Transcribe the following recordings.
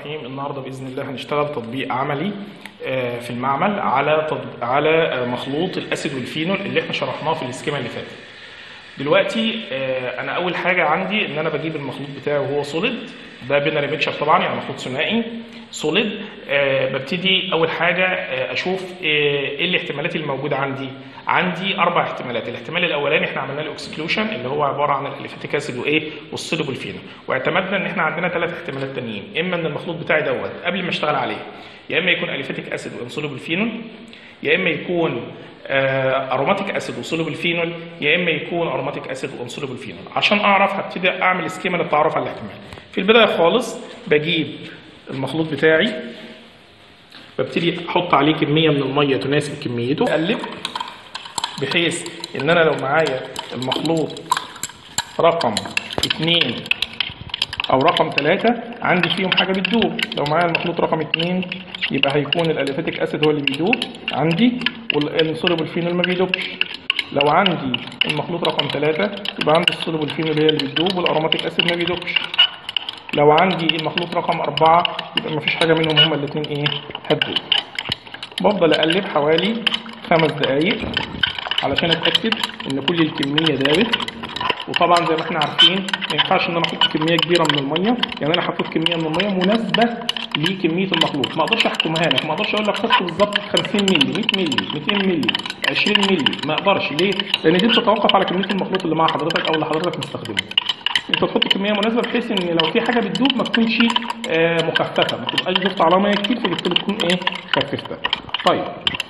الرحيم النهارده باذن الله هنشتغل تطبيق عملي آه، في المعمل على تطب- على آه، مخلوط الاسيد والفينول اللي احنا شرحناه في السكيما اللي فاتت دلوقتي آه، انا اول حاجه عندي ان انا بجيب المخلوط بتاعي وهو سوليد ده بينري ميكشر طبعا يعني مخلوط ثنائي سوليد آه، ببتدي اول حاجه آه، اشوف آه، ايه الاحتمالات اللي موجوده عندي عندي اربع احتمالات الاحتمال الاولاني احنا عملنا له اكسكلوشن اللي هو عباره عن الاليفاتيك اسيد وايه والسوليبل فينول واعتمدنا ان احنا عندنا ثلاث احتمالات تانيين اما ان المخلوط بتاعي دوت قبل ما اشتغل عليه يا اما يكون اليفاتيك اسيد وانسوليبل فينول يا اما يكون اروماتيك اسيد وسوليبل فينول يا اما يكون اروماتيك اسيد وانسوليبل فينول عشان اعرف هبتدي اعمل سكيما للتعرف على الاحتمال في البدايه خالص بجيب المخلوط بتاعي ببتدي احط عليه كميه من الميه تناسب كميته اقلب بحيث ان انا لو معايا المخلوط رقم اتنين او رقم ثلاثة عندي فيهم حاجة بتدوب لو معايا المخلوط رقم اتنين يبقى هيكون الاليفاتيك اسيد هو اللي بيدوب عندي والسوليبل فينول ما بيدوبش لو عندي المخلوط رقم ثلاثة يبقى عندي السوليبل فينول هي اللي بتدوب والاروماتيك اسيد ما بيدوبش لو عندي المخلوط رقم أربعة يبقى مفيش حاجة منهم هما الاتنين ايه هتدوب بفضل اقلب حوالي خمس دقايق علشان اتاكد ان كل الكميه دابت وطبعا زي ما احنا عارفين ما ينفعش ان انا احط كميه كبيره من الميه يعني انا حطيت كميه من الميه مناسبه لكميه المخلوط ما اقدرش احكمها لك ما اقدرش اقول لك حط بالظبط 50 مللي 100 مللي 200 مللي 20 مللي ما اقدرش ليه؟ لان دي بتتوقف على كميه المخلوط اللي مع حضرتك او اللي حضرتك مستخدمه انت تحط كميه مناسبه بحيث ان لو في حاجه بتدوب ما تكونش آه، مخففه ما تبقاش ضغط على ميه كتير فبالتالي تكون ايه خففتها طيب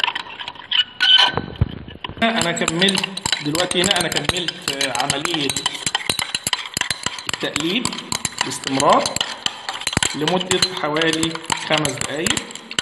انا كملت دلوقتي هنا انا كملت آه، عمليه التقليد باستمرار لمده حوالي خمس دقائق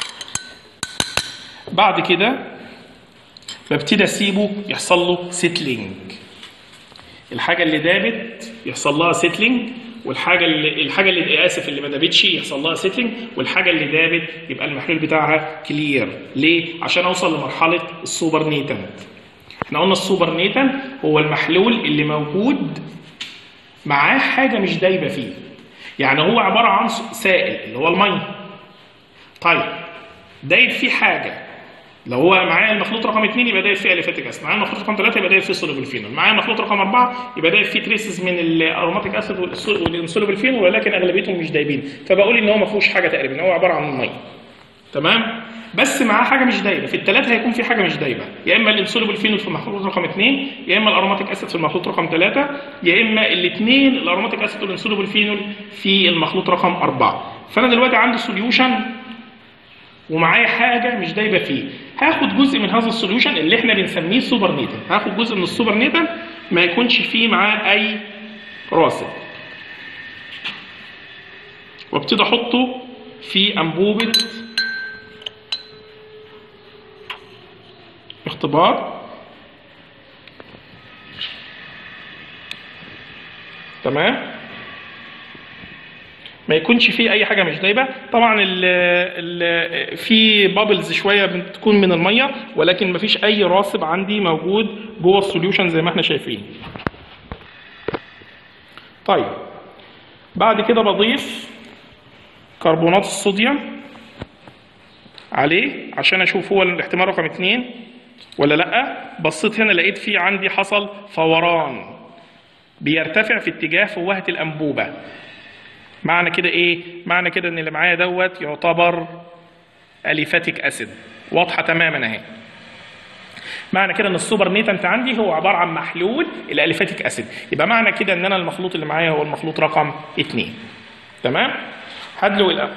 بعد كده ببتدي اسيبه يحصل له سيتلينج الحاجه اللي دابت يحصل لها سيتلينج والحاجه اللي الحاجه اللي اسف اللي ما دابتش يحصل لها سيتلينج والحاجه اللي دابت يبقى المحلول بتاعها كلير ليه عشان اوصل لمرحله السوبر نيتنت احنا قلنا السوبر نيتن هو المحلول اللي موجود معاه حاجه مش دايبه فيه يعني هو عباره عن سائل اللي هو الميه طيب دايب فيه حاجه لو هو معايا المخلوط رقم 2 يبقى دايب فيه اليفاتيك اسيد معايا المخلوط رقم 3 يبقى دايب فيه سوليبل فينول معايا المخلوط رقم 4 يبقى دايب فيه تريسز من الاروماتيك اسيد والانسوليبل فينول ولكن اغلبيتهم مش دايبين فبقول ان هو ما فيهوش حاجه تقريبا هو عباره عن ميه تمام بس معاه حاجه مش دايبه في الثلاثه هيكون في حاجه مش دايبه يا اما الانسوليبل فينول في المخلوط رقم 2 يا اما الاروماتيك اسيد في المخلوط رقم 3 يا اما الاثنين الاروماتيك اسيد والانسوليبل فينول في المخلوط رقم 4 فانا دلوقتي عندي سوليوشن ومعايا حاجه مش دايبه فيه هاخد جزء من هذا السوليوشن اللي احنا بنسميه سوبر نيتن هاخد جزء من السوبر نيتن ما يكونش فيه معاه اي راسب وابتدي احطه في انبوبه اختبار تمام ما يكونش فيه اي حاجه مش دايبه طبعا ال ال في بابلز شويه بتكون من الميه ولكن ما فيش اي راسب عندي موجود جوه السوليوشن زي ما احنا شايفين طيب بعد كده بضيف كربونات الصوديوم عليه عشان اشوف هو الاحتمال رقم اتنين ولا لا بصيت هنا لقيت فيه عندي حصل فوران بيرتفع في اتجاه فوهة الأنبوبة معنى كده ايه معنى كده ان اللي معايا دوت يعتبر اليفاتيك اسيد واضحه تماما اهي معنى كده ان السوبر نيتنت عندي هو عباره عن محلول الاليفاتيك اسيد يبقى معنى كده ان انا المخلوط اللي معايا هو المخلوط رقم 2 تمام هدلو الأول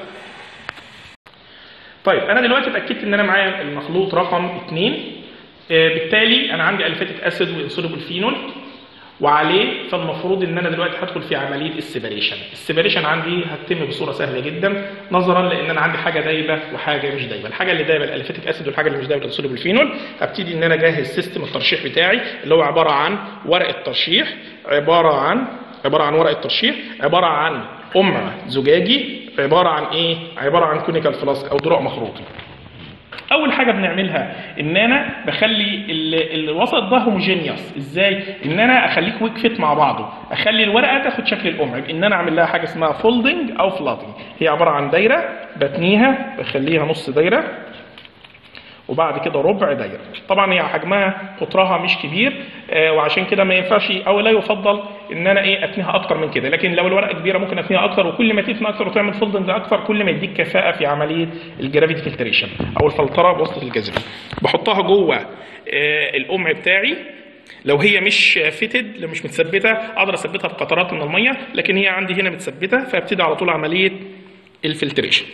طيب انا دلوقتي اتاكدت ان انا معايا المخلوط رقم 2 آه، بالتالي انا عندي اليفاتيك اسيد وانسوليبل فينول وعليه فالمفروض ان انا دلوقتي هدخل في عمليه السيبريشن السيبريشن عندي هتتم بصوره سهله جدا نظرا لان انا عندي حاجه دايبه وحاجه مش دايبه الحاجه اللي دايبه الاليفاتيك اسيد والحاجه اللي مش دايبه الانسوليبل فينول هبتدي ان انا اجهز سيستم الترشيح بتاعي اللي هو عباره عن ورقه ترشيح عباره عن عباره عن ورقه ترشيح عباره عن قمع زجاجي عباره عن ايه عباره عن كونيكال فلاسك او دروع مخروطي اول حاجه بنعملها ان انا بخلي ال- الوسط ده هوموجينيوس ازاي ان انا اخليه كويك فيت مع بعضه اخلي الورقه تاخد شكل القمع ان انا اعمل لها حاجه اسمها فولدنج او فلاتنج هي عباره عن دايره بتنيها بخليها نص دايره وبعد كده ربع دايره طبعا هي حجمها قطرها مش كبير آه، وعشان كده ما ينفعش او لا يفضل ان انا ايه اتنيها اكتر من كده لكن لو الورقه كبيره ممكن اتنيها اكتر وكل ما تتنى اكتر وتعمل فولدنج اكتر كل ما يديك كفاءه في عمليه الجرافيتي فلتريشن او الفلتره بواسطه الجاذبيه بحطها جوه آه، القمع بتاعي لو هي مش فيتد لو مش متثبته اقدر اثبتها بقطرات من الميه لكن هي عندي هنا متثبته فابتدي على طول عمليه الفلتريشن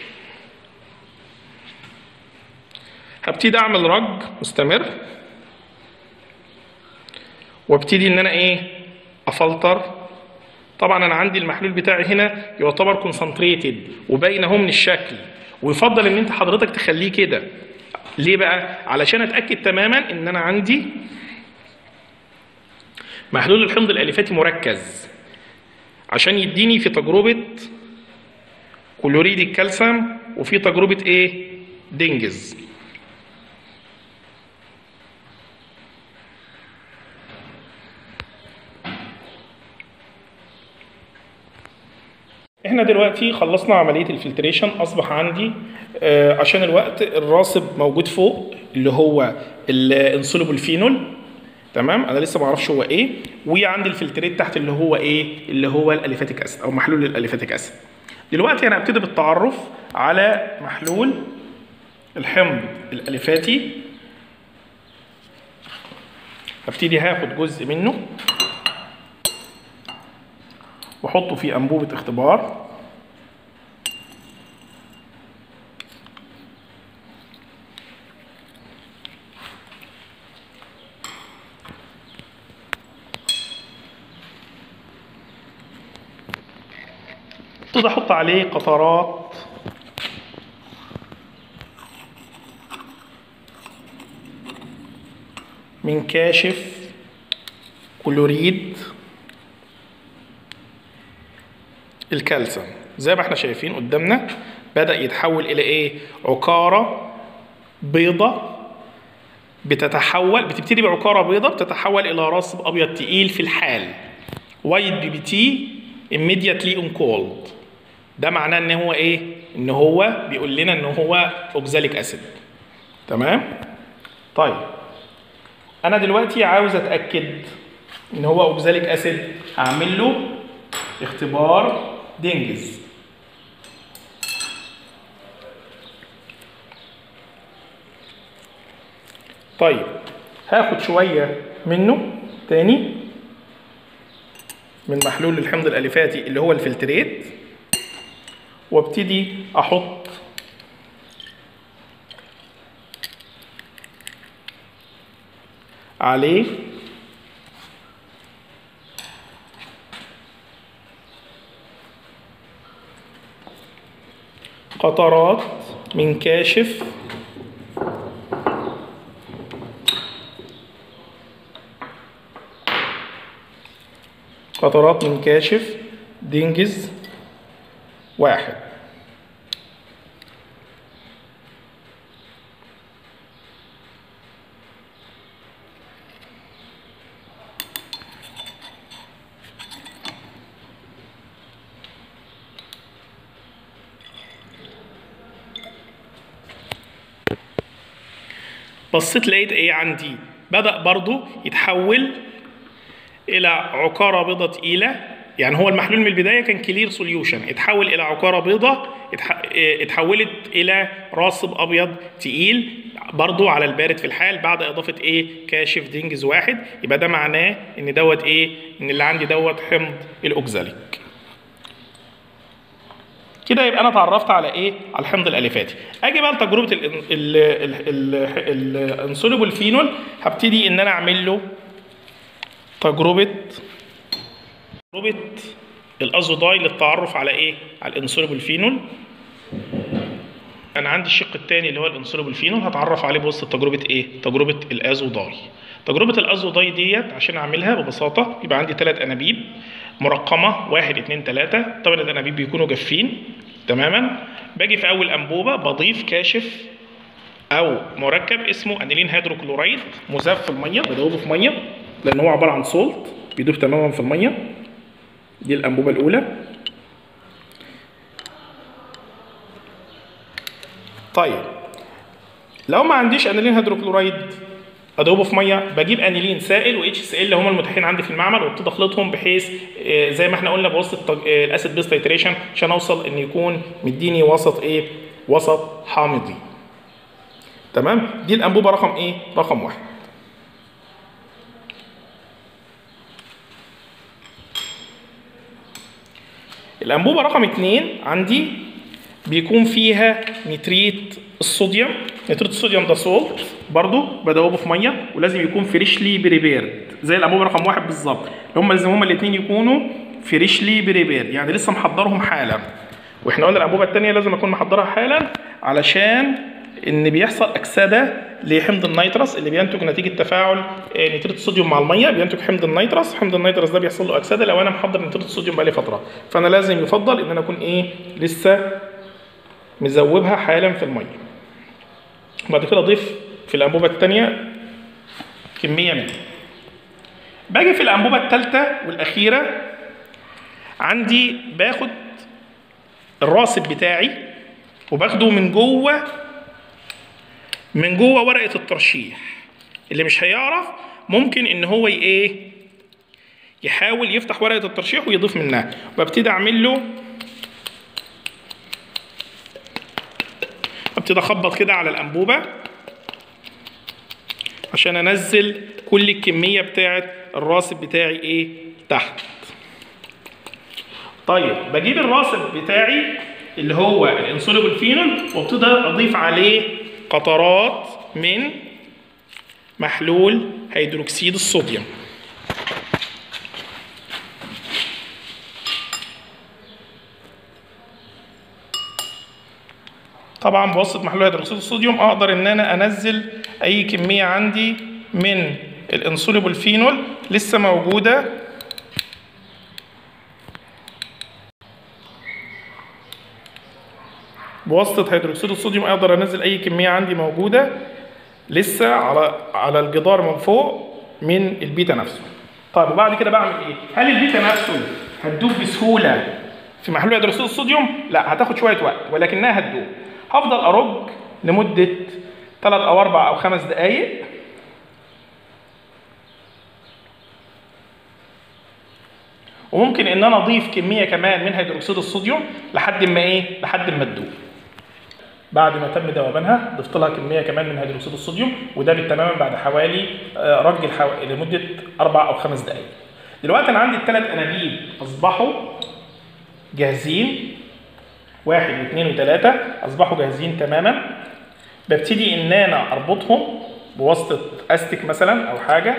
هبتدي اعمل رج مستمر وابتدي ان انا ايه افلتر طبعا انا عندي المحلول بتاعي هنا يعتبر كونسنتريتد وباين اهو من الشكل ويفضل ان انت حضرتك تخليه كده ليه بقى علشان اتاكد تماما ان انا عندي محلول الحمض الاليفاتي مركز عشان يديني في تجربه كلوريد الكالسيوم وفي تجربه ايه دنجز احنا دلوقتي خلصنا عمليه الفلتريشن اصبح عندي آه، عشان الوقت الراسب موجود فوق اللي هو الانسولوبل فينول تمام انا لسه ما اعرفش هو ايه وعندي الفلتريت تحت اللي هو ايه اللي هو الاليفاتيك اسيد او محلول الاليفاتيك اسيد دلوقتي انا هبتدي بالتعرف على محلول الحمض الاليفاتي هبتدي هاخد جزء منه واحطه في انبوبه اختبار ابتدي احط عليه قطرات من كاشف كلوريد الكالسيوم زي ما احنا شايفين قدامنا بدأ يتحول إلى إيه؟ عكارة بيضة بتتحول بتبتدي بعكارة بيضة بتتحول إلى رصب أبيض تقيل في الحال وايت بي بي تي immediately on cold ده معناه إن هو إيه؟ إن هو بيقول لنا إن هو أوكزاليك أسيد تمام؟ طيب أنا دلوقتي عاوز أتأكد إن هو أوكزاليك أسيد هعمل له اختبار دينجز طيب هاخد شوية منه تاني من محلول الحمض الأليفاتي اللي هو الفلتريت وابتدي أحط عليه قطرات من كاشف قطرات من كاشف دينجز واحد بصيت لقيت ايه عندي بدأ برضو يتحول الى عكارة بيضة تقيلة يعني هو المحلول من البداية كان كلير سوليوشن اتحول الى عكارة بيضة اتح- اه، اتحولت الى راصب ابيض تقيل برضو على البارد في الحال بعد اضافة ايه كاشف دينجز واحد يبقى ده معناه ان دوت ايه ان اللي عندي دوت حمض الاوكزاليك كده يبقى انا اتعرفت على ايه على الحمض الاليفاتي اجي بقى لتجربه الانسوليبل فينول هبتدي ان انا اعمل له تجربه تجربه الازوداي للتعرف على ايه على الانسوليبل فينول انا عندي الشق الثاني اللي هو الانسوليبل فينول هتعرف عليه بواسطه تجربه ايه تجربه الازوداي تجربه الازوداي ديت عشان اعملها ببساطه يبقى عندي ثلاث انابيب مرقمه واحد اتنين تلاته طبعا الانابيب بيكونوا جافين تماما باجي في اول انبوبه بضيف كاشف او مركب اسمه انيلين هيدروكلورايد مذاب في الميه بدوبه في ميه لان هو عباره عن سولت بيدوب تماما في الميه دي الانبوبه الاولى طيب لو ما عنديش انيلين هيدروكلورايد ادوبه في ميه بجيب انيلين سائل و اتش سي ال هما المتاحين عندي في المعمل وابتدي اخلطهم بحيث آه، زي ما احنا قلنا بواسطه التج- آه، الاسيد بيس تيتريشن عشان اوصل ان يكون مديني وسط ايه؟ وسط حامضي. تمام؟ دي الانبوبه رقم ايه؟ رقم واحد. الانبوبه رقم اتنين عندي بيكون فيها نتريت الصوديوم نتريت الصوديوم ده سولت برضو بدوبه في ميه ولازم يكون فريشلي بريبيرد زي الانبوبه رقم واحد بالظبط هم لازم هم الاثنين يكونوا فريشلي بريبيرد يعني لسه محضرهم حالا واحنا قلنا الانبوبه الثانيه لازم اكون محضرها حالا علشان ان بيحصل اكسده لحمض النيترس اللي بينتج نتيجه تفاعل آه، نتريت الصوديوم مع الميه بينتج حمض النيترس حمض النيترس ده بيحصل له اكسده لو انا محضر نتريت الصوديوم بقالي فتره فانا لازم يفضل ان انا اكون ايه لسه مذوبها حالا في الميه بعد كده اضيف في الانبوبه الثانيه كميه منها باجي في الانبوبه الثالثه والاخيره عندي باخد الراسب بتاعي وباخده من جوه من جوه ورقه الترشيح اللي مش هيعرف ممكن ان هو ي- ايه يحاول يفتح ورقه الترشيح ويضيف منها وابتدي اعمل له ابتدي اخبط كده على الانبوبه عشان انزل كل الكميه بتاعه الراسب بتاعي ايه تحت طيب بجيب الراسب بتاعي اللي هو الانسوليبل فينول وابتدي اضيف عليه قطرات من محلول هيدروكسيد الصوديوم طبعا بواسطه محلول هيدروكسيد الصوديوم اقدر ان انا انزل اي كميه عندي من الانسوليبل فينول لسه موجوده بواسطه هيدروكسيد الصوديوم اقدر انزل اي كميه عندي موجوده لسه على على الجدار من فوق من البيتا نفسه طيب وبعد كده بعمل ايه هل البيتا نفسه هتدوب بسهوله في محلول هيدروكسيد الصوديوم لا هتاخد شويه وقت ولكنها هتدوب هفضل ارج لمده 3 او 4 او 5 دقائق وممكن ان انا اضيف كميه كمان من هيدروكسيد الصوديوم لحد ما ايه لحد ما تدوب بعد ما تم ذوبانها ضفت لها كميه كمان من هيدروكسيد الصوديوم وده تماما بعد حوالي آه، رج الحو... لمده اربع او خمس دقائق. دلوقتي انا عندي الثلاث انابيب اصبحوا جاهزين واحد واثنين وثلاثه اصبحوا جاهزين تماما ببتدي ان انا اربطهم بواسطه استك مثلا او حاجه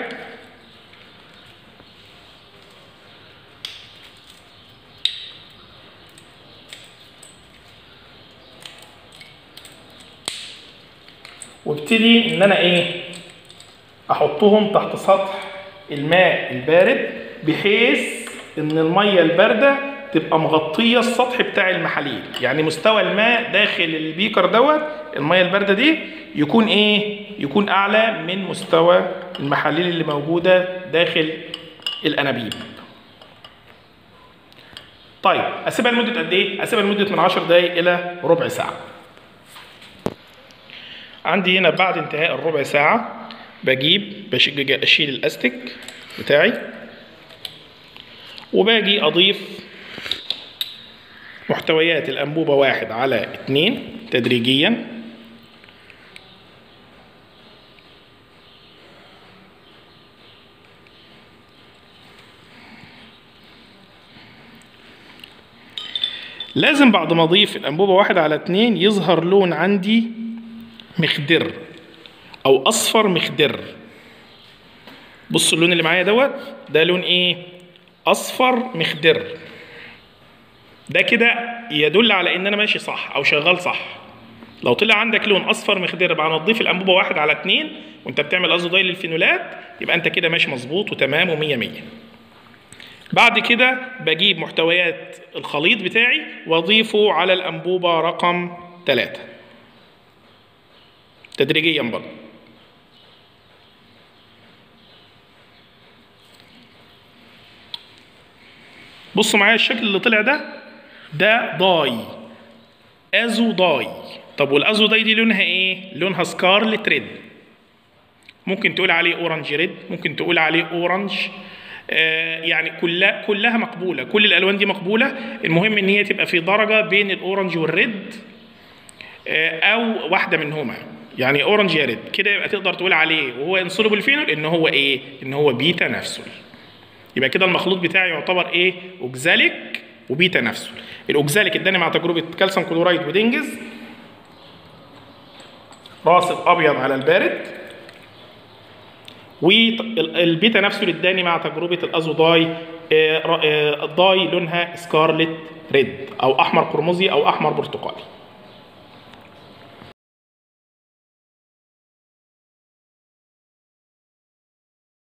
وابتدي ان انا ايه احطهم تحت سطح الماء البارد بحيث ان الميه البارده تبقى مغطيه السطح بتاع المحاليل يعني مستوى الماء داخل البيكر دوت الميه البارده دي يكون ايه يكون اعلى من مستوى المحاليل اللي موجوده داخل الانابيب طيب اسيبها لمده قد ايه اسيبها لمده من 10 دقائق الى ربع ساعه عندي هنا بعد انتهاء الربع ساعة بجيب بش- أشيل الأستك بتاعي وباجي أضيف محتويات الأنبوبة واحد على اتنين تدريجيا لازم بعد ما أضيف الأنبوبة واحد على اتنين يظهر لون عندي مخدر او اصفر مخدر بصوا اللون اللي معايا دوت ده لون ايه اصفر مخدر ده كده يدل على ان انا ماشي صح او شغال صح لو طلع عندك لون اصفر مخدر بعد ما تضيف الانبوبه واحد على اتنين وانت بتعمل ازودايل للفينولات يبقى انت كده ماشي مظبوط وتمام ومية مية بعد كده بجيب محتويات الخليط بتاعي واضيفه على الانبوبه رقم ثلاثة تدريجيا برضه بصوا معايا الشكل اللي طلع ده ده داي ازو داي طب والازو داي دي لونها ايه لونها سكارلت ريد ممكن تقول عليه اورنج ريد ممكن تقول عليه اورنج آه يعني كلها كلها مقبوله كل الالوان دي مقبوله المهم ان هي تبقى في درجه بين الاورنج والريد آه او واحده منهما يعني اورنج يا ريد كده يبقى تقدر تقول عليه وهو انسولوبل فينول ان هو ايه ان هو بيتا نفسول يبقى كده المخلوط بتاعي يعتبر ايه اوكزاليك وبيتا نفسول الاوكزاليك اداني مع تجربه كالسيوم كلورايد ودنجز راصد ابيض على البارد والبيتا نفسه اللي اداني مع تجربه الازو داي الداي لونها سكارلت ريد او احمر قرمزي او احمر برتقالي